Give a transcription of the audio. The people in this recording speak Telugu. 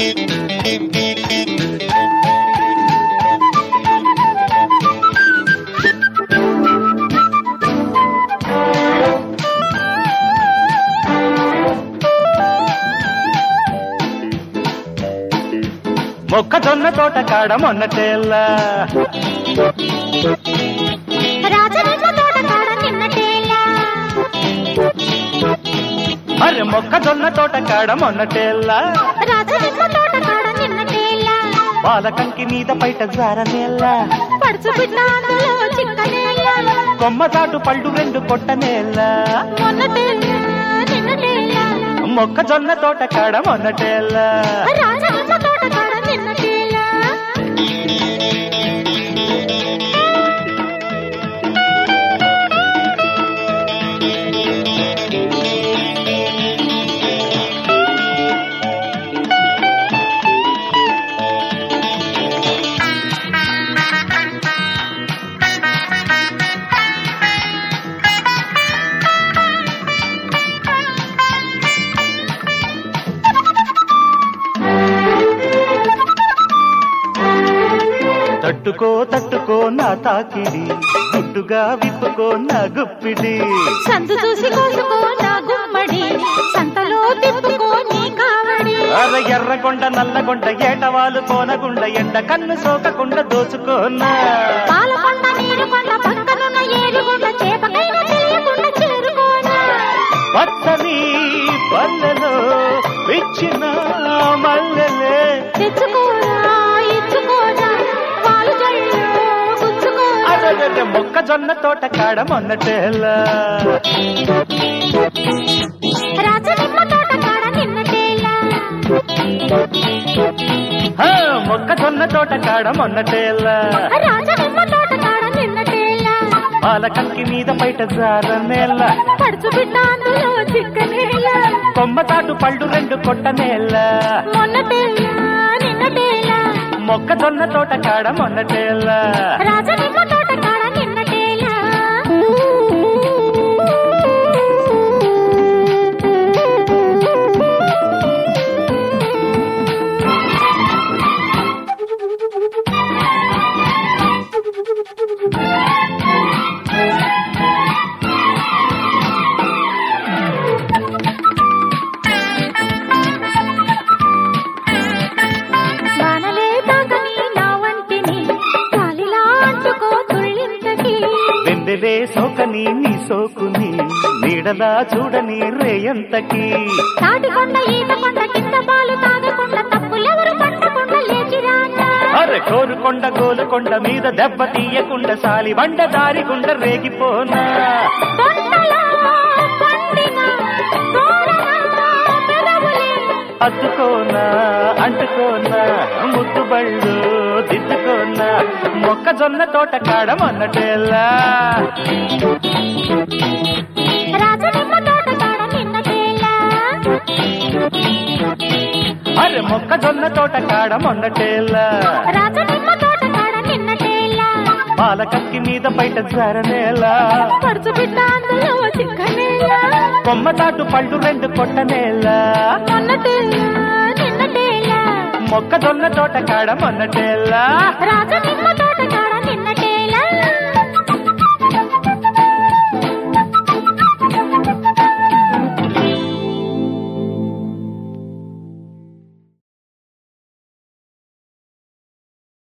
మొక్కజొన్న తోట కాడ మొన్నటేల్లా రాజనిమ్మ తోట కాడ నిన్నటేలా అరే మొక్కజొన్న తోట కాడ మొన్నటేల్లా రాజనిమ్మ తోట కాడ నిన్నటేలా పాలకంకి మీద బయట జారనేల్లా పడుచు బిడ్డ అందులో చిక్కనేలా కొమ్మ చాటు పళ్ళు రెండు కొట్టనేల్లా మొన్నటేలా నిన్నటేలా మొక్కజొన్న తోట కాడ మొన్నటేల్లా రాజనిమ్మ తోట కాడ నిన్నటేలా తట్టుకో తట్టుకో నా తాకిడి గుట్టుగా విప్పుకో నా గుప్పిడి సందు చూసి కోసుకో నా గుమ్మడి సంతలో తిప్పుకో నీ కావడి అర ఎర్రగొండ నల్లగొండ ఏటవాలు కోనగుండ ఎండ కన్ను సోకకుండా దోచుకోనా పాలకొండ నీరుకొండ పక్కనున్న ఏరుకొండ చేపకైనా తెలియకుండా చేరుకోనా పచ్చని పల్లెలో విచ్చిన మల్లెలే తెచ్చుకోరా ఇచ్చుకోరా పాలు జల్లు గుచ్చుకోరా అరగ మొక్కజొన్న తోట కాడ మొన్నటేలా రాజనిమ్మ తోట కాడ నిన్నటేలా ఆ, మొక్కజొన్న తోట కాడ మొన్నటేలా రాజనిమ్మ తోట కాడ నిన్నటేలా పాలకంకి మీద బయట జారనేలా పడుచు బిడ్డ అందులో చిక్కనేలా కొమ్మ తాటు పళ్ళు రెండు కొట్టనేలా మొన్నటేలా నిన్నటేలా మొక్కజొన్న తోట కాడ మొన్నటేలా రాజనిమ్మ తోట కాడ నిన్నటేలా వానలే తాకని నా వంటిని గాలిలా అంటుకో తుళ్ళింతకి వెందెలే సోకని నీ సోకుని నీడలా చూడని రేయంతకి తాటికొండ ఈతకొండ కింద పాలు తాగకుండా తప్పులెవరు పట్టకుండా లేచిరానా అరే కోరుకొండ గోలుకొండ మీద దెబ్బ తీయకుండా సాలి బండ దారిగుండ రేగిపోనా తొండలో పండిన తోరణ పెదవులే అద్దుకోనా అంటుకోనా ముద్దుబళ్ళు దిద్దుకోనా మొక్కజొన్న తోట కాడ మొన్నటేలా రాజనిమ్మ తోట కాడ నిన్నటేలా అరే మొక్కజొన్న తోట కాడ మొన్నటేలా రాజనిమ్మ తోట కాడ నిన్నటేలా పాలకక్కి మీద బయట జారనేలా పడుచు బిడ్డ అందులో చిక్కనేలా కొమ్మ తాటు పళ్ళు రెండు కొట్టనేలా మొన్నటేలా నిన్నటేలా మొక్కజొన్న తోట కాడ మొన్నటేలా రాజనిమ్మ తోట